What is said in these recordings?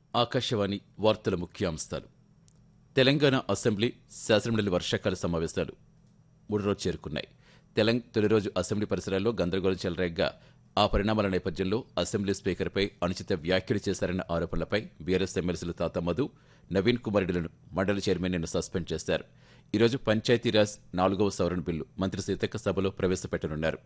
ఆకాశవాణి వార్తల ముఖ్యాంశాలు తెలంగాణ అసెంబ్లీ శాసనమండలి వర్షాకాల సమావేశాలు మూడు రోజు చేరుకున్నాయి తెలంగ తొలి రోజు అసెంబ్లీ పరిసరాల్లో గందరగోళం చెలరేగ్గా ఆ పరిణామాల నేపథ్యంలో అసెంబ్లీ స్పీకర్పై అనుచిత వ్యాఖ్యలు చేశారన్న ఆరోపణలపై బీఆర్ఎస్ ఎమ్మెల్సీలు తాత మధు నవీన్ కుమార్ రెడ్డిలను మండలి చైర్మన్ నిన్న సస్పెండ్ చేశారు ఈరోజు పంచాయతీరాజ్ నాలుగవ సవరణ బిల్లు మంత్రి సీతక్క సభలో ప్రవేశపెట్టనున్నారు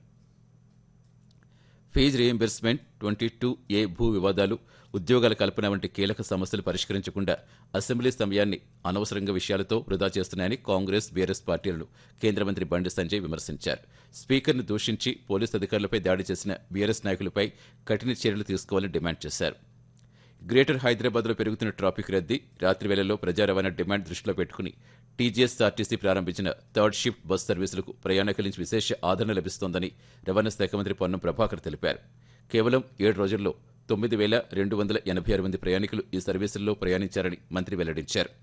fees reimbursement twenty two A భూ వివాదాలు ఉద్యోగాల కల్పన వంటి కీలక సమస్యలు పరిష్కరించకుండా అసెంబ్లీ సమయాన్ని అనవసరంగా విషయాలతో వృధా చేస్తున్నాయని కాంగ్రెస్ బీఆర్ఎస్ పార్టీలను కేంద్ర మంత్రి బండి సంజయ్ విమర్శించారు స్పీకర్ను దూషించి పోలీసు అధికారులపై దాడి చేసిన బీఆర్ఎస్ నాయకులపై కఠిన చర్యలు తీసుకోవాలని డిమాండ్ చేశారు గ్రేటర్ హైదరాబాద్లో పెరుగుతున్న ట్రాఫిక్ రద్దీ రాత్రి వేళల్లో ప్రజా రవాణా డిమాండ్ దృష్టిలో పెట్టుకుని టీజీఎస్ఆర్టీసీ ప్రారంభించిన థర్డ్ షిఫ్ట్ బస్ సర్వీసులకు ప్రయాణికుల నుంచి విశేష ఆదరణ లభిస్తోందని రవాణా శాఖ మంత్రి పొన్నం ప్రభాకర్ తెలిపారు కేవలం ఏడు రోజుల్లో తొమ్మిది వేల రెండు వందల ఎనభై ఆరు మంది ప్రయాణికులు ఈ సర్వీసుల్లో ప్రయాణించారని మంత్రి వెల్లడించారు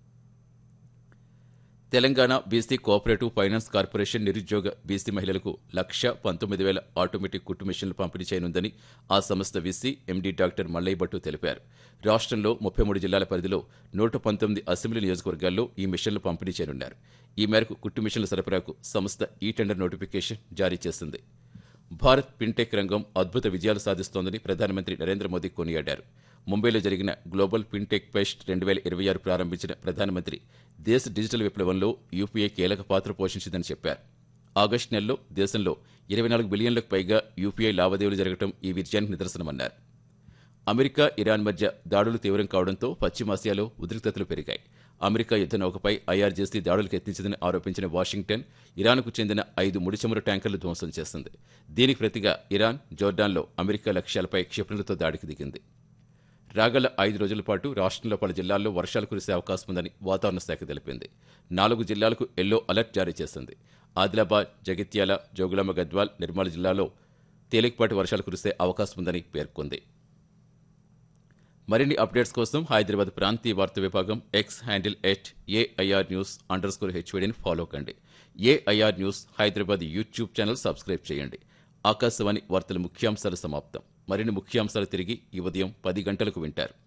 Telangana BC cooperative finance corporation నిరుద్యోగ బీసీ మహిళలకు లక్ష పంతొమ్మిది వేల ఆటోమేటిక్ కుట్టు మిషన్లు పంపిణీ చేయనుందని ఆ సంస్థ VC MD doctor Mallaiah Bhattu తెలిపారు రాష్ట్రంలో ముప్పై మూడు జిల్లాల పరిధిలో నూట పంతొమ్మిది అసెంబ్లీ నియోజకవర్గాల్లో ఈ మిషన్లు పంపిణీ చేయనున్నారు ఈ మేరకు కుట్టు మిషన్ల సరఫరాకు సంస్థ ఈ టెండర్ నోటిఫికేషన్ జారీ చేసింది భారత్ ఫిన్టెక్ రంగం అద్భుత విజయాలు సాధిస్తోందని ప్రధానమంత్రి నరేంద్ర మోదీ కొనియాడారు ముంబైలో జరిగిన గ్లోబల్ ఫిన్టెక్ ఫెస్ట్ రెండు వేల ఇరవై ఆరు ప్రారంభించిన ప్రధానమంత్రి దేశ డిజిటల్ విప్లవంలో యూపీఐ కీలక పాత్ర పోషించిందని చెప్పారు ఆగస్టు నెలలో దేశంలో ఇరవై నాలుగు బిలియన్లకు పైగా యూపీఐ లావాదేవీలు జరగడం ఈ విజయానికి నిదర్శనమన్నారు అమెరికా ఇరాన్ మధ్య దాడులు తీవ్రం కావడంతో పశ్చిమాసియాలో ఉద్రిక్తతలు పెరిగాయి అమెరికా యుద్ధ నౌకపై ఐఆర్జేసీ దాడులకు యత్నించిందని ఆరోపించిన వాషింగ్టన్ ఇరాన్కు చెందిన ఐదు ముడిచమురు ట్యాంకర్లు ధ్వంసం చేసింది దీనికి ప్రతిగా ఇరాన్ జోర్డాన్లో అమెరికా లక్ష్యాలపై క్షిపణులతో దాడికి దిగింది రాగల ఐదు రోజుల పాటు రాష్ట్రంలో పలు జిల్లాల్లో వర్షాలు కురిసే అవకాశం ఉందని వాతావరణ శాఖ తెలిపింది నాలుగు జిల్లాలకు ఎల్లో అలర్ట్ జారీ చేసింది ఆదిలాబాద్ జగిత్యాల జోగులాంబ గద్వాల్ నిర్మల్ జిల్లాలో తేలికపాటి వర్షాలు కురిసే అవకాశం ఉందని పేర్కొంది మరిన్ని అప్డేట్స్ కోసం హైదరాబాద్ ప్రాంతీయ వార్తా విభాగం X handle at AIR news underscore హెచ్వీడీని ఫాలో కండి AIR news Hyderabad YouTube channel subscribe చేయండి ఆకాశవాణి వార్తల ముఖ్యాంశాలు సమాప్తం మరిన్ని ముఖ్యాంశాలు తిరిగి ఈ ఉదయం పది గంటలకు వింటారు